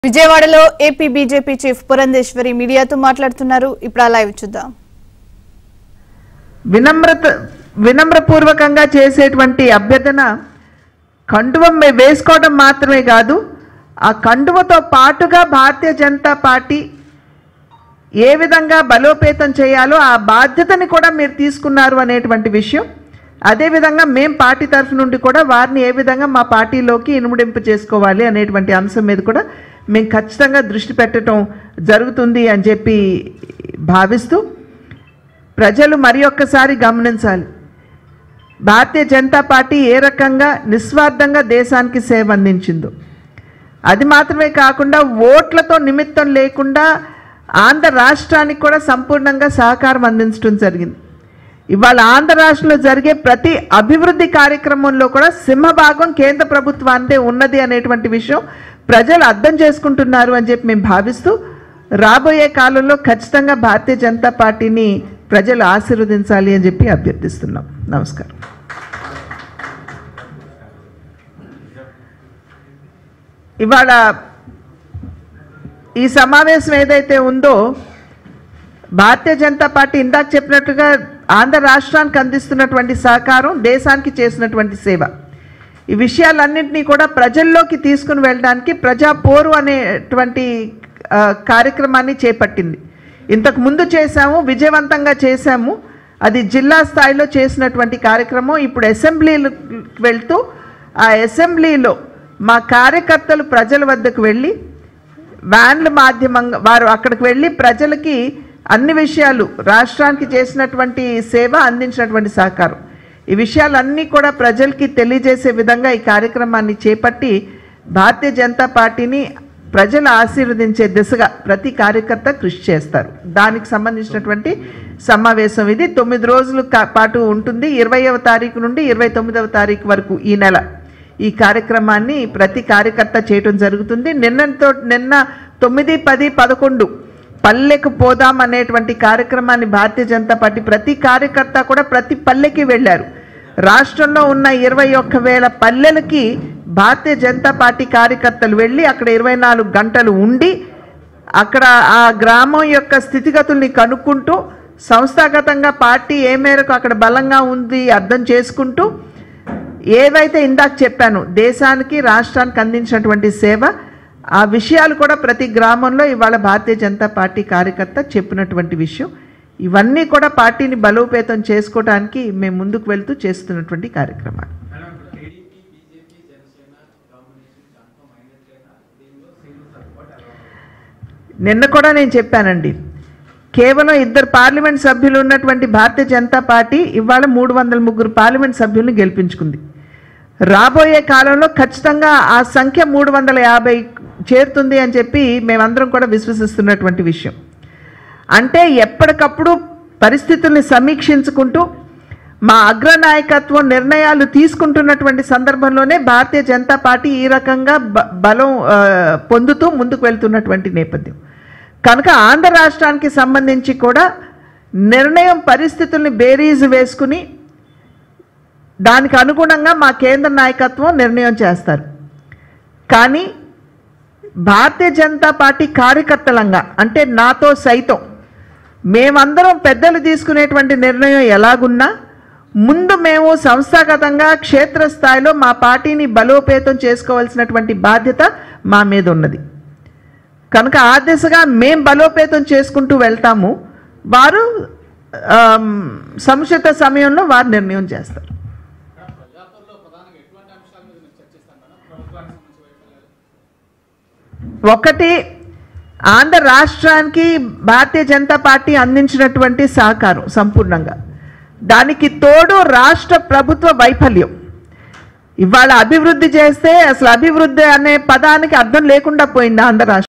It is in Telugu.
విజయవాడలో ఏపీ బీజేపీ చీఫ్ పురంధేశ్వరి మీడియాతో మాట్లాడుతున్నారు ఇప్పుడు ఆ లైవ్ చూద్దాం వినమ్రత వినమ్రపూర్వకంగా చేసేటువంటి అభ్యర్థన కండువం వే- వేసుకోవడం మాత్రమే కాదు ఆ కండువతో పాటుగా భారతీయ జనతా పార్టీ ఏ విధంగా బలోపేతం చేయాలో ఆ బాధ్యతని కూడా మీరు తీసుకున్నారు అనేటువంటి విషయం అదేవిధంగా మేం పార్టీ తరఫు నుండి కూడా వారిని ఏ విధంగా మా పార్టీలోకి ఇనుముడింపు చేసుకోవాలి అనేటువంటి అంశం మీద కూడా మేము ఖచ్చితంగా దృష్టి పెట్టడం జరుగుతుంది అని చెప్పి భావిస్తూ ప్రజలు మరి ఒక్కసారి గమనించాలి భారతీయ జనతా పార్టీ ఏ రకంగా నిస్వార్థంగా దేశానికి సేవ అందించిందో అది మాత్రమే కాకుండా ఓట్లతో నిమిత్తం లేకుండా ఆంధ్ర రాష్ట్రానికి కూడా సంపూర్ణంగా సహకారం అందించడం జరిగింది ఇవాళ ఆంధ్ర రాష్ట్రంలో జరిగే ప్రతి అభివృద్ధి కార్యక్రమంలో కూడా సింహభాగం కేంద్ర ప్రభుత్వానిదే ఉన్నది అనేటువంటి విషయం ప్రజలు అర్థం చేసుకుంటున్నారు అని చెప్పి మేము భావిస్తూ రాబోయే కాలంలో ఖచ్చితంగా భారతీయ జనతా పార్టీని ప్రజలు ఆశీర్వదించాలి అని చెప్పి అభ్యర్థిస్తున్నాం నమస్కారం ఇవాళ ఈ సమావేశం ఏదైతే ఉందో భారతీయ జనతా పార్టీ ఇందాక చెప్పినట్టుగా ఆంధ్ర రాష్ట్రానికి అందిస్తున్నటువంటి సహకారం దేశానికి చేసినటువంటి సేవ ఈ విషయాలన్నింటినీ కూడా ప్రజల్లోకి తీసుకుని వెళ్ళడానికి ప్రజా పోరు అనేటువంటి ఆ, కార్యక్రమాన్ని చేపట్టింది ఇంతకు ముందు చేశాము విజయవంతంగా చేశాము అది జిల్లా స్థాయిలో చేసినటువంటి కార్యక్రమం ఇప్పుడు అసెంబ్లీలకు వెళ్తూ ఆ అసెంబ్లీలో మా కార్యకర్తలు ప్రజల వద్దకు వెళ్ళి వ్యాన్ల మాధ్యమంగా వారు అక్కడికి వెళ్ళి ప్రజలకి అన్ని విషయాలు రాష్ట్రానికి చేసినటువంటి సేవ అందించినటువంటి సహకారం ఈ విషయాలన్నీ కూడా ప్రజలకి తెలియజేసే విధంగా ఈ కార్యక్రమాన్ని చేపట్టి భారతీయ జనతా పార్టీని ప్రజలు ఆశీర్వదించే దిశగా ప్రతి కార్యకర్త కృషి చేస్తారు దానికి సంబంధించినటువంటి సమావేశం ఇది తొమ్మిది రోజుల కా- పాటు ఉంటుంది ఇరవైవ తారీఖు నుండి ఇరవై తొమ్మిదవ తారీఖు వరకు ఈ నెల ఈ కార్యక్రమాన్ని ప్రతి కార్యకర్త చేయటం జరుగుతుంది నిన్నతో నిన్న తొమ్మిది పది పదకొండు పల్లెకు పోదాం అనేటువంటి కార్యక్రమాన్ని భారతీయ జనతా పార్టీ ప్రతి కార్యకర్త కూడా ప్రతి పల్లెకి వెళ్ళారు రాష్ట్రంలో ఉన్న ఇరవై ఒక్క వేల పల్లెలకి భారతీయ జనతా పార్టీ కార్యకర్తలు వెళ్ళి అక్కడ ఇరవై నాలుగు గంటలు ఉండి అక్కడ ఆ గ్రామం యొక్క స్థితిగతుల్ని కనుక్కుంటూ సంస్థాగతంగా పార్టీ ఏ మేరకు అక్కడ బలంగా ఉంది అర్థం చేసుకుంటూ ఏవైతే ఇందాక చెప్పాను దేశానికి రాష్ట్రానికి అందించినటువంటి సేవ ఆ విషయాలు కూడా ప్రతి గ్రామంలో ఇవాళ భారతీయ జనతా పార్టీ కార్యకర్త చెప్పినటువంటి విషయం ఇవన్నీ కూడా పార్టీని బలోపేతం చేసుకోవడానికి మేము ముందుకు వెళ్తూ చేస్తున్నటువంటి కార్యక్రమాలు నిన్న కూడా నేను చెప్పానండి కేవలం ఇద్దరు పార్లమెంట్ సభ్యులు ఉన్నటువంటి భారతీయ జనతా పార్టీ ఇవాళ మూడు వందల ముగ్గురు పార్లమెంట్ సభ్యులను గెలిపించుకుంది రాబోయే కాలంలో ఖచ్చితంగా ఆ సంఖ్య మూడు వందల యాభై చేరుతుంది అని చెప్పి మేమందరం కూడా విశ్వసిస్తున్నటువంటి విషయం అంటే ఎప్పటికప్పుడు పరిస్థితుల్ని సమీక్షించుకుంటూ మా అగ్రనాయకత్వం నిర్ణయాలు తీసుకుంటున్నటువంటి సందర్భంలోనే భారతీయ జనతా పార్టీ ఈ రకంగా బ- బలం ఆ, పొందుతూ ముందుకు వెళ్తున్నటువంటి నేపథ్యం కనుక ఆంధ్ర రాష్ట్రానికి సంబంధించి కూడా నిర్ణయం పరిస్థితుల్ని బేరీజు వేసుకుని దానికి అనుగుణంగా మా కేంద్ర నాయకత్వం నిర్ణయం చేస్తారు కానీ భారతీయ జనతా పార్టీ కార్యకర్తలంగా అంటే నాతో సైతం మేమందరం పెద్దలు తీసుకునేటువంటి నిర్ణయం ఎలాగున్నా ముందు మేము సంస్థాగతంగా క్షేత్రస్థాయిలో మా పార్టీని బలోపేతం చేసుకోవాల్సినటువంటి బాధ్యత మా మీద ఉన్నది కనుక ఆ దిశగా మేం బలోపేతం చేసుకుంటూ వెళ్తాము వారు ఆమ్, సముచిత సమయంలో వారు నిర్ణయం చేస్తారు ఒకటి ఆంధ్ర రాష్ట్రానికి భారతీయ జనతా పార్టీ అందించినటువంటి సహకారం సంపూర్ణంగా దానికి తోడు రాష్ట్ర ప్రభుత్వ వైఫల్యం ఇవాళ అభివృద్ధి చేస్తే అసలు అభివృద్ధి అనే పదానికి అర్థం లేకుండా పోయింది ఆంధ్ర రాష్ట్రం